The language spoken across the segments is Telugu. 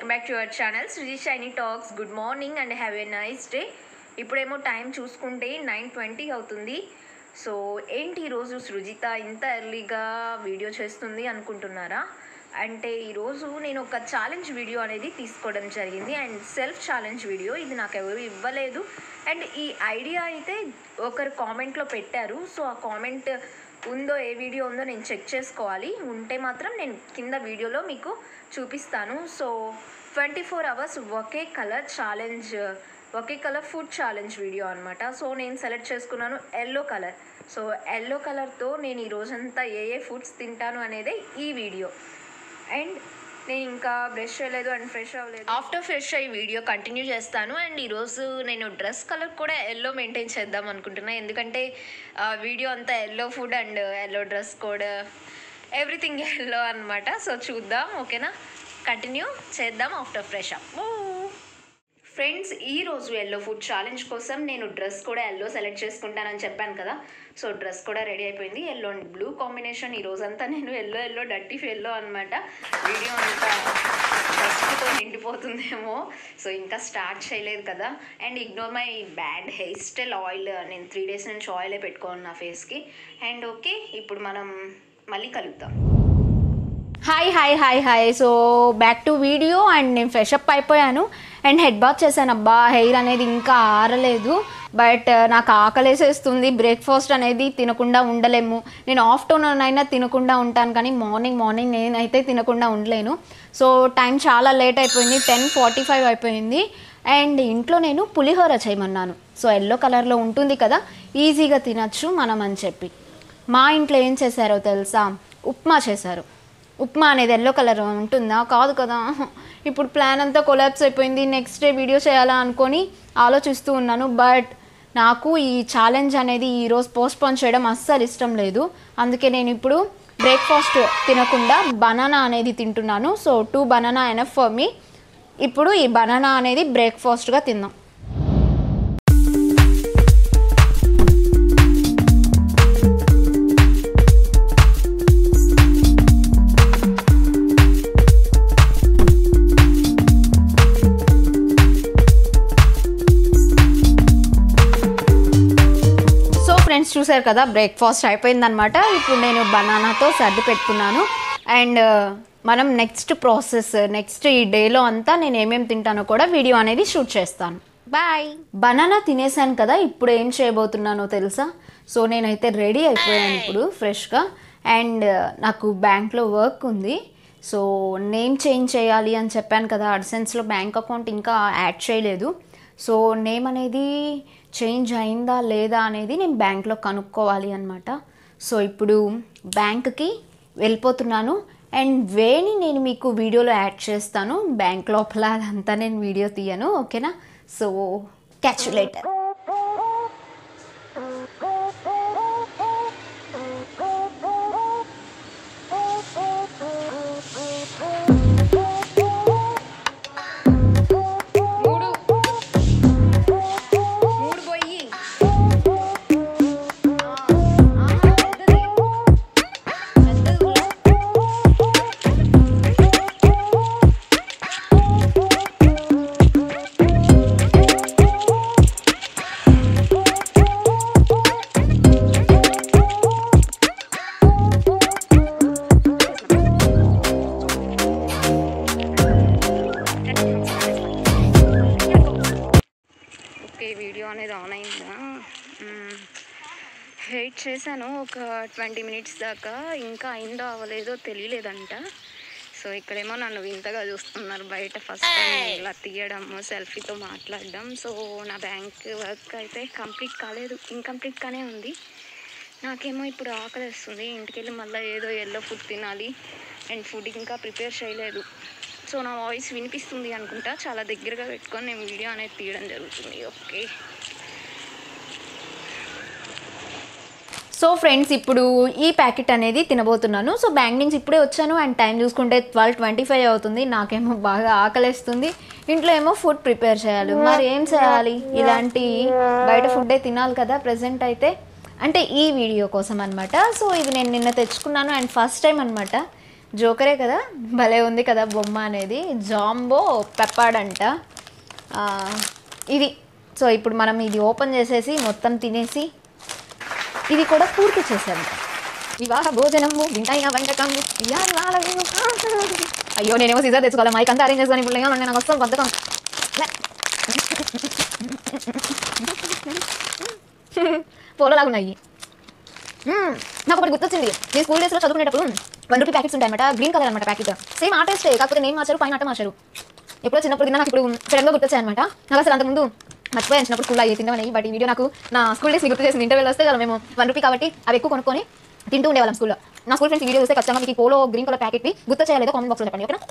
Welcome back to our channel Sruji shiny talks good morning and have a nice day ఇప్పుడేమో టైం చూసుకుంటే నైన్ ట్వంటీ అవుతుంది సో ఏంటి ఈరోజు సృజిత ఇంత ఎర్లీగా వీడియో చేస్తుంది అనుకుంటున్నారా అంటే ఈరోజు నేను ఒక ఛాలెంజ్ వీడియో అనేది తీసుకోవడం జరిగింది అండ్ సెల్ఫ్ ఛాలెంజ్ వీడియో ఇది నాకు ఎవరు ఇవ్వలేదు అండ్ ఈ ఐడియా అయితే ఒకరు కామెంట్లో పెట్టారు సో ఆ కామెంట్ ఉందో ఏ వీడియో ఉందో నేను చెక్ చేసుకోవాలి ఉంటే మాత్రం నేను కింద వీడియోలో మీకు చూపిస్తాను సో ట్వంటీ ఫోర్ అవర్స్ ఒకే కలర్ ఛాలెంజ్ ఒకే కలర్ ఫుడ్ ఛాలెంజ్ వీడియో అనమాట సో నేను సెలెక్ట్ చేసుకున్నాను ఎల్లో కలర్ సో ఎల్లో కలర్తో నేను ఈ రోజంతా ఏ ఏ ఫుడ్స్ తింటాను అనేదే ఈ వీడియో అండ్ నేను ఇంకా బ్రష్ చేయలేదు అండ్ ఫ్రెష్ అవ్వలేదు ఆఫ్టర్ ఫ్రెష్ అయ్యి వీడియో కంటిన్యూ చేస్తాను అండ్ ఈరోజు నేను డ్రెస్ కలర్ కూడా ఎల్లో మెయింటైన్ చేద్దాం అనుకుంటున్నా ఎందుకంటే వీడియో అంతా yellow food and yellow dress code everything yellow అనమాట సో చూద్దాం ఓకేనా కంటిన్యూ చేద్దాం ఆఫ్టర్ ఫ్రెష్ అప్ ఫ్రెండ్స్ ఈ రోజు ఎల్లో ఫుడ్ ఛాలెంజ్ కోసం నేను డ్రెస్ కూడా ఎల్లో సెలెక్ట్ చేసుకుంటానని చెప్పాను కదా సో డ్రెస్ కూడా రెడీ అయిపోయింది ఎల్లో అండ్ బ్లూ కాంబినేషన్ ఈ రోజంతా నేను ఎల్లో ఎల్లో డర్టీ ఎల్లో అనమాట వీడియో అంతా డస్ట్తో నిండిపోతుందేమో సో ఇంకా స్టార్ట్ చేయలేదు కదా and ignore my bad hair style oil నేను త్రీ డేస్ నుంచి ఆయిలే పెట్టుకోను నా ఫేస్కి అండ్ ఓకే ఇప్పుడు మనం మళ్ళీ కలుద్దాం hi hi hi hi so back to video and నేను ఫ్రెష్ అప్ అయిపోయాను అండ్ హెడ్ బాత్ చేశాను అబ్బా హెయిర్ అనేది ఇంకా ఆరలేదు బట్ నాకు ఆకలేసేస్తుంది బ్రేక్ఫాస్ట్ అనేది తినకుండా ఉండలేము నేను ఆఫ్టర్నూన్ అయినా తినకుండా ఉంటాను కానీ మార్నింగ్ మార్నింగ్ నేనైతే తినకుండా ఉండలేను సో టైం చాలా లేట్ అయిపోయింది టెన్ ఫార్టీ ఫైవ్ అయిపోయింది అండ్ ఇంట్లో నేను పులిహోర చేయమన్నాను సో ఎల్లో కలర్లో ఉంటుంది కదా ఈజీగా తినచ్చు మనం అని చెప్పి మా ఇంట్లో ఏం చేశారో తెలుసా ఉప్మా చేశారు ఉప్మా అనేది ఎల్లో కలర్ ఉంటుందా కాదు కదా ఇప్పుడు ప్లాన్ అంతా కొలాప్స్ అయిపోయింది నెక్స్ట్ డే వీడియో చేయాలా అనుకొని ఆలోచిస్తూ ఉన్నాను బట్ నాకు ఈ ఛాలెంజ్ అనేది ఈరోజు పోస్ట్పోన్ చేయడం అస్సలు ఇష్టం లేదు అందుకే నేను ఇప్పుడు బ్రేక్ఫాస్ట్ తినకుండా బనానా అనేది తింటున్నాను so two banana enough for me ఇప్పుడు ఈ బనానా అనేది బ్రేక్ఫాస్ట్గా తిందాం సో ఫ్రెండ్స్ చూసారు కదా బ్రేక్ఫాస్ట్ అయిపోయిందనమాట ఇప్పుడు నేను బనానాతో సర్ది పెట్టుకున్నాను అండ్ మనం నెక్స్ట్ ప్రాసెస్ నెక్స్ట్ ఈ డేలో అంతా నేను ఏమేమి తింటానో కూడా వీడియో అనేది షూట్ చేస్తాను బాయ్ బనానా తినేసాను కదా ఇప్పుడు ఏం చేయబోతున్నానో తెలుసా సో నేనైతే రెడీ అయిపోయాను ఇప్పుడు ఫ్రెష్గా అండ్ నాకు బ్యాంక్లో వర్క్ ఉంది సో నేమ్ చేంజ్ చేయాలి అని చెప్పాను కదా అడ్సెన్స్లో బ్యాంక్ అకౌంట్ ఇంకా యాడ్ చేయలేదు సో నేమ్ అనేది చేంజ్ అయిందా లేదా అనేది నేను బ్యాంక్లో కనుక్కోవాలి అనమాట సో ఇప్పుడు బ్యాంక్కి వెళ్ళిపోతున్నాను అండ్ వేని నేను మీకు వీడియోలో యాడ్ చేస్తాను బ్యాంక్ లోపల అదంతా నేను వీడియో తీయను ఓకేనా సో క్యాచ్ లేటర్ మూడు మూడు పోయి ఓకే వీడియో అనేది ఆన్ అయిందా వెయిట్ చేశాను ఒక ట్వంటీ మినిట్స్ దాకా ఇంకా అయిందో అవ్వలేదో తెలియలేదంట సో ఇక్కడేమో నన్ను వింతగా చూస్తున్నారు బయట ఫస్ట్ టైం ఇలా తీయడము సెల్ఫీతో మాట్లాడడం సో నా బ్యాంక్ వర్క్ అయితే కంప్లీట్ కాలేదు ఇన్కంప్లీట్గానే ఉంది నాకేమో ఇప్పుడు ఆకలి వస్తుంది ఇంటికి వెళ్ళి మళ్ళీ ఏదో ఎల్లో ఫుడ్ తినాలి అండ్ ఫుడ్ ఇంకా ప్రిపేర్ చేయలేదు సో నా వాయిస్ వినిపిస్తుంది అనుకుంటా చాలా దగ్గరగా పెట్టుకొని నేను వీడియో అనేది తీయడం జరుగుతుంది ఓకే సో ఫ్రెండ్స్ ఇప్పుడు ఈ ప్యాకెట్ అనేది తినబోతున్నాను సో బ్యాంక్ నుంచి ఇప్పుడే వచ్చాను అండ్ టైం చూసుకుంటే ట్వెల్వ్ ట్వంటీ ఫైవ్ అవుతుంది నాకేమో బాగా ఆకలేస్తుంది ఇంట్లో ఏమో ఫుడ్ ప్రిపేర్ చేయాలి మరి ఏం చేయాలి ఇలాంటి బయట ఫుడ్డే తినాలి కదా ప్రజెంట్ అయితే అంటే ఈ వీడియో కోసం అనమాట సో ఇది నేను నిన్న తెచ్చుకున్నాను అండ్ ఫస్ట్ టైం అనమాట జోకరే కదా భలే ఉంది కదా బొమ్మ అనేది జాంబో పెప్పాడ్ అంట ఆ, ఇది సో ఇప్పుడు మనం ఇది ఓపెన్ చేసేసి మొత్తం తినేసి ఇది కూడా పూర్తి చేసాము వివాహ భోజనము వింటైన వంటకము ఇయ్యాలాలము. అయ్యో నేనేమో సీజర్ తెచ్చుకోవాలి మైక్ అంతా అరేంజ్ చేసుకొని ఇప్పుడు లేవాలి, నాకు వస్తాను బద్దకం లే. పోలలాగా ఉన్నాయి మ్మ్. నాకు ఒకటి గుర్తొచ్చింది నేను స్కూల్ డేస్లో చదువుకునేటప్పుడు వన్ రూపీ ప్యాకెట్స్ ఉంటాయన్నమాట గ్రీన్ కలర్ అనమాట ప్యాకెట్ సేమ్ ఆ టేస్టే కాకపోతే నేను మార్చారు పైన అట్ట మార్చారు ఎప్పుడో చిన్నప్పుడు తిన్నా నాకు ఇప్పుడు సడన్గా గుర్తొచ్చాయి అనమాట నాకు అసలు అంతకుముందు మర్చిపోయాను చిన్నప్పుడు స్కూల్లో అయ్యి తిన్నామని బట్ ఈ వీడియో నాకు నా స్కూల్ డేస్ గుర్తు చేసింది ఇంటర్వెల్ వస్తే కదా మేము వన్ రూపీ కాబట్టి అవి ఎక్కువ కొనుక్కొని తింటూ ఉండేవాళ్ళం స్కూల్లో నా స్కూల్ ఫ్రెండ్స్ వీడియో చూస్తే ఖచ్చితంగా మీకు ఈ పోలో గ్రీన్ కలర్ ప్యాకెట్ గుర్తు చేయలేదో కామెంట్ బాక్స్లో చెప్పండి ఓకేనా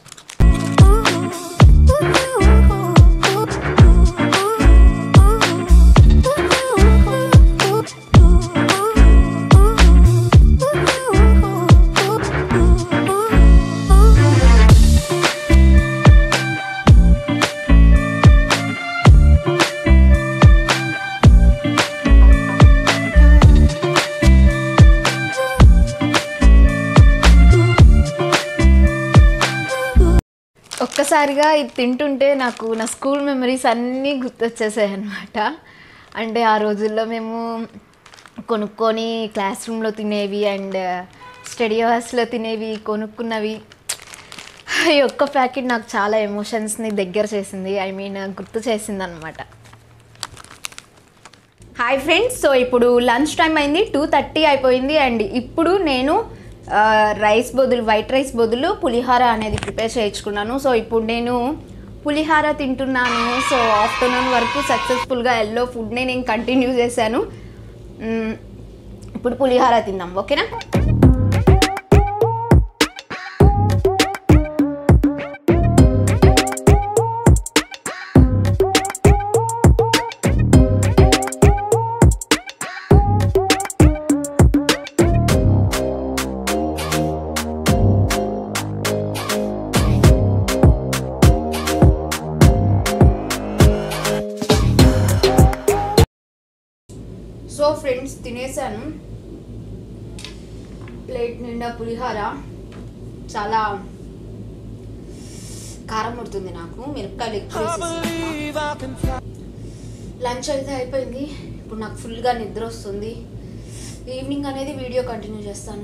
ఒక్కసారిగా ఇది తింటుంటే నాకు నా స్కూల్ మెమరీస్ అన్నీ గుర్తొచ్చేసాయి అనమాట అంటే ఆ రోజుల్లో మేము కొనుక్కొని క్లాస్ రూమ్లో తినేవి అండ్ స్టడీ అవర్స్లో తినేవి కొనుక్కున్నవి ఈ ఒక్క ప్యాకెట్ నాకు చాలా ఎమోషన్స్ని దగ్గర చేసింది ఐ మీన్ గుర్తు చేసింది అనమాట హాయ్ ఫ్రెండ్స్ సో ఇప్పుడు లంచ్ టైం అయింది టూ థర్టీ అయిపోయింది అండ్ ఇప్పుడు నేను ఆ, రైస్ బదులు వైట్ రైస్ బదులు పులిహార అనేది ప్రిపేర్ చేయించుకున్నాను సో ఇప్పుడు నేను పులిహార తింటున్నాను సో ఆఫ్టర్నూన్ వరకు సక్సెస్ఫుల్గా ఎల్లో ఫుడ్ని నేను కంటిన్యూ చేశాను మ్, ఇప్పుడు పులిహార తిందాం ఓకేనా సో ఫ్రెండ్స్ తినేసాను ప్లేట్ నిండా పులిహార చాలా కారం పడుతుంది నాకు మిరపకాయలు ఎక్కువ వేసేసాను. లంచ్ అయితే అయిపోయింది ఇప్పుడు నాకు ఫుల్గా నిద్ర వస్తుంది ఈవినింగ్ అనేది వీడియో కంటిన్యూ చేస్తాను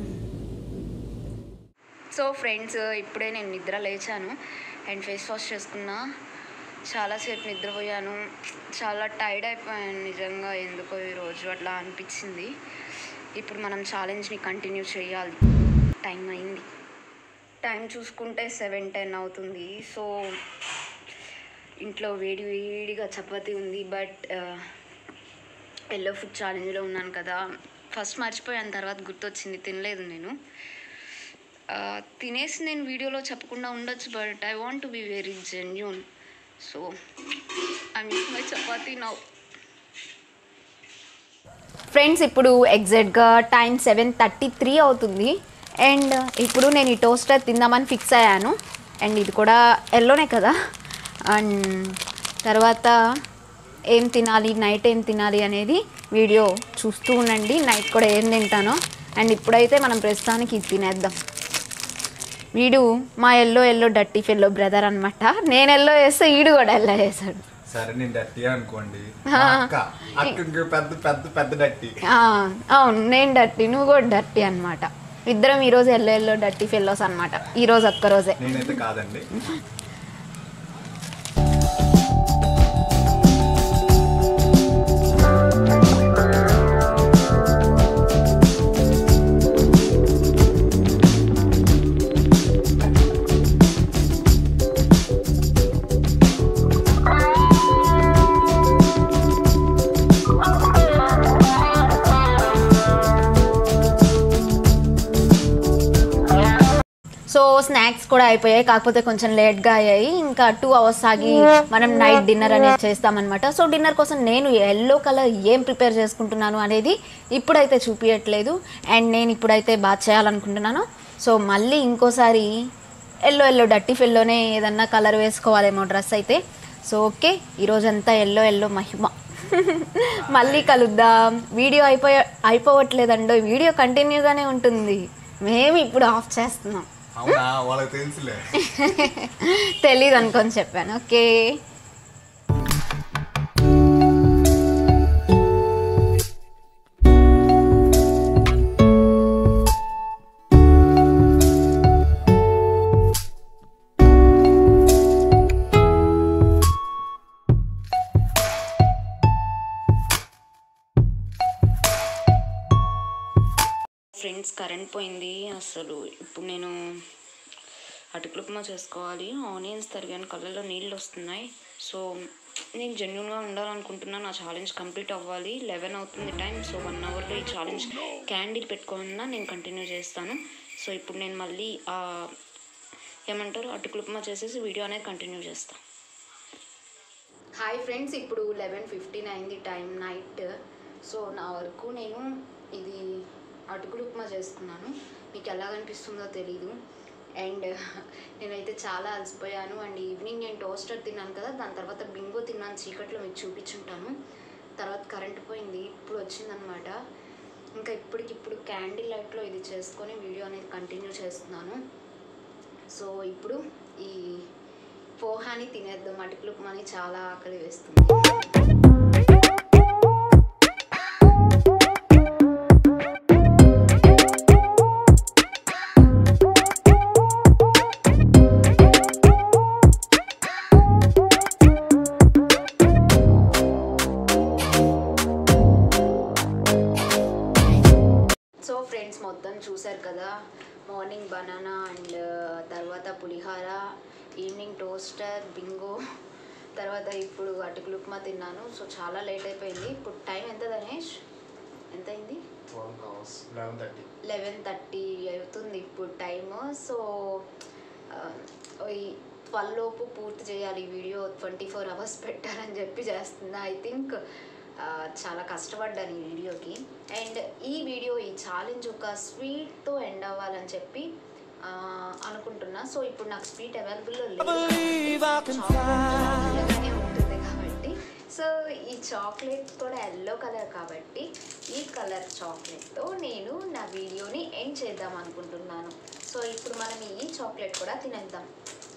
సో ఫ్రెండ్స్ ఇప్పుడే నేను నిద్ర లేచాను అండ్ ఫేస్ వాష్ చేసుకున్నా చాలాసేపు నిద్రపోయాను చాలా టైర్డ్ అయిపోయాను నిజంగా ఎందుకో ఈరోజు అట్లా అనిపించింది ఇప్పుడు మనం ఛాలెంజ్ని కంటిన్యూ చేయాలి టైం అయింది టైం చూసుకుంటే సెవెన్ టెన్ అవుతుంది సో ఇంట్లో వేడి వేడిగా చపాతీ ఉంది బట్ ఎల్లో ఫుడ్ ఛాలెంజ్లో ఉన్నాను కదా ఫస్ట్ మర్చిపోయాను తర్వాత గుర్తొచ్చింది తినలేదు నేను ఆ, తినేసి నేను వీడియోలో చెప్పకుండా ఉండొచ్చు but I want to be very genuine so I miss my chapati now friends ఇప్పుడు ఎగ్జాక్ట్గా టైం సెవెన్ థర్టీ త్రీ అవుతుంది అండ్ ఇప్పుడు నేను ఈ టోస్టర్ తిందామని ఫిక్స్ అయ్యాను అండ్ ఇది కూడా ఎల్లోనే కదా అండ్ తర్వాత ఏం తినాలి నైట్ ఏం తినాలి అనేది వీడియో చూస్తూ ఉండండి నైట్ కూడా ఏం తింటానో అండ్ ఇప్పుడైతే మనం ప్రస్తుతానికి ఇది తినేద్దాం వీడు మా ఎల్లో ఎల్లో డట్టి ఫెల్లో బ్రదర్ అనమాట నేను ఎల్లో వేస్తే ఈడు కూడా ఎల్లో వేసాడు సరే నేను డట్టి అనుకోండి మా అక్క అక్క ఇంకో పెద్ద పెద్ద పెద్ద డట్టి ఆ, అవును నేను డర్టీ నువ్వు కూడా డర్టీ అనమాట ఇద్దరం ఈరోజు ఎల్లో ఎల్లో డర్టీ ఫెల్లోస్ అనమాట ఈరోజు ఒక్క రోజే నేనైతే కాదండి సో స్నాక్స్ కూడా అయిపోయాయి కాకపోతే కొంచెం లేట్గా అయ్యాయి ఇంకా టూ అవర్స్ ఆగి మనం నైట్ డిన్నర్ అనేది చేస్తామన్నమాట సో డిన్నర్ కోసం నేను ఎల్లో కలర్ ఏం ప్రిపేర్ చేసుకుంటున్నాను అనేది ఇప్పుడైతే చూపించట్లేదు అండ్ నేను ఇప్పుడైతే బాగా చేయాలనుకుంటున్నాను సో మళ్ళీ ఇంకోసారి ఎల్లో ఎల్లో డట్టి ఫిల్లోనే ఏదన్నా కలర్ వేసుకోవాలేమో డ్రెస్ అయితే సో ఓకే ఈరోజంతా ఎల్లో ఎల్లో మహిమ మళ్ళీ కలుద్దాం వీడియో అయిపోయే అయిపోవట్లేదండో వీడియో కంటిన్యూగానే ఉంటుంది మేము ఇప్పుడు ఆఫ్ చేస్తున్నాం అవునా వాళ్ళకి తెలుసులే తెలీదు అనుకొని చెప్పాను ఓకే ఫ్రెండ్స్ కరెంట్ పోయింది అసలు ఇప్పుడు నేను అటుకులు ఉప్మా చేసుకోవాలి ఆనియన్స్ తరిగాను కళ్ళలో నీళ్ళు వస్తున్నాయి సో నేను జెన్యున్గా ఉండాలనుకుంటున్నా నా ఛాలెంజ్ కంప్లీట్ అవ్వాలి లెవెన్ అవుతుంది టైం సో వన్ అవర్లో ఈ ఛాలెంజ్ క్యాండిల్ పెట్టుకోవాలన్నా నేను కంటిన్యూ చేస్తాను సో ఇప్పుడు నేను మళ్ళీ ఆ, ఏమంటారు అటుకులు ఉప్మా చేసేసి వీడియో అనేది కంటిన్యూ చేస్తాను హాయ్ ఫ్రెండ్స్ ఇప్పుడు లెవెన్ ఫిఫ్టీన్ అయింది టైం నైట్ సో నా వరకు నేను ఇది అటుకులు ఉప్మా చేసుకున్నాను మీకు ఎలా కనిపిస్తుందో తెలీదు అండ్ నేనైతే చాలా అలసిపోయాను అండ్ ఈవినింగ్ నేను టోస్టర్ తిన్నాను కదా దాని తర్వాత బింగో తిన్నాను చీకట్లో మీకు చూపించుంటాను తర్వాత కరెంట్ పోయింది ఇప్పుడు వచ్చిందనమాట ఇంకా ఇప్పటికిప్పుడు క్యాండిల్ లైట్లో ఇది చేసుకొని వీడియో అనేది కంటిన్యూ చేస్తున్నాను సో ఇప్పుడు ఈ పోహాని తినేద్దాం అటుకులు ఉప్మాని చాలా ఆకలి వేస్తుంది సో ఫ్రెండ్స్ మొత్తం చూశారు కదా మార్నింగ్ బనానా అండ్ తర్వాత పులిహార ఈవినింగ్ టోస్టర్ బింగో తర్వాత ఇప్పుడు అటుకులు ఉప్మా తిన్నాను సో చాలా లేట్ అయిపోయింది ఇప్పుడు టైం ఎంత ధనేష్ ఎంత అయింది లెవెన్ థర్టీ లెవెన్ థర్టీ అవుతుంది ఇప్పుడు టైమ్ సో ఆ, ఈ ట్వెల్వ్ లోపు పూర్తి చేయాలి ఈ వీడియో ట్వంటీ ఫోర్ అవర్స్ పెట్టాలని చెప్పి చేస్తున్నా ఐ థింక్ చాలా కష్టపడ్డాను ఈ వీడియోకి అండ్ ఈ వీడియో ఈ ఛాలెంజ్ ఒక స్వీట్తో ఎండ్ అవ్వాలని చెప్పి ఆ, అనుకుంటున్నా సో ఇప్పుడు నాకు స్వీట్ అవైలబుల్లో లేదు చాక్లెట్ ఉంటుంది కాబట్టి సో ఈ చాక్లెట్ కూడా ఎల్లో కలర్ కాబట్టి ఈ కలర్ చాక్లెట్తో నేను నా వీడియోని ఎండ్ చేద్దాం అనుకుంటున్నాను సో ఇప్పుడు మనం ఈ చాక్లెట్ కూడా తినేద్దాం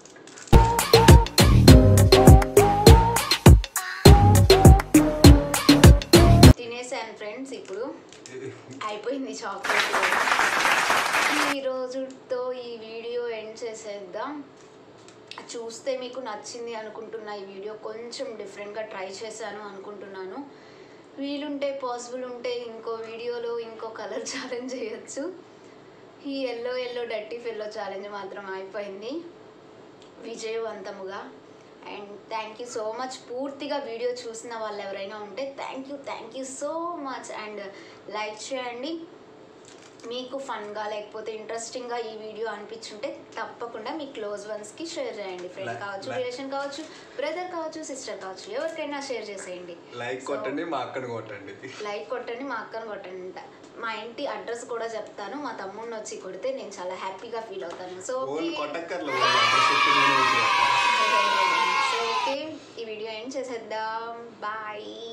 తినేసాను ఫ్రెండ్స్ ఇప్పుడు అయిపోయింది చాక్లెట్ ఈ రోజుతో ఈ వీడియో ఎండ్ చేసేద్దాం చూస్తే మీకు నచ్చింది అనుకుంటున్నా ఈ వీడియో కొంచెం డిఫరెంట్గా ట్రై చేశాను అనుకుంటున్నాను వీలుంటే పాసిబుల్ ఉంటే ఇంకో వీడియోలో ఇంకో కలర్ ఛాలెంజ్ చేయొచ్చు ఈ yellow yellow dirty fellow challenge మాత్రం అయిపోయింది విజయవంతముగా and thank you so much పూర్తిగా వీడియో చూసిన వాళ్ళు ఎవరైనా ఉంటే thank you thank you so much and like చేయండి మీకు ఫన్గా లేకపోతే ఇంట్రెస్టింగ్గా ఈ వీడియో అనిపించుంటే తప్పకుండా మీ క్లోజ్ వన్స్కి షేర్ చేయండి ఫ్రెండ్ Like- కావచ్చు like- రిలేషన్ కావచ్చు బ్రదర్ కావచ్చు సిస్టర్ కావచ్చు ఎవరికైనా షేర్ చేసేయండి లైక్ So, కొట్టండి మా అక్కని కొట్టండి లైక్ కొట్టండి మా అక్కను కొట్టండి అంట. మా ఇంటి అడ్రస్ కూడా చెప్తాను మా తమ్ముడిని వచ్చి కొడితే నేను చాలా హ్యాపీగా ఫీల్ అవుతాను సో ఓన్ కొట్టక్కర్లేదు వాళ్ళ అడ్రస్ చెప్తే నేనే వచ్చి కొడతా. సో ఓకే ఈ వీడియో ఎండ్ చేసేద్దాం బాయ్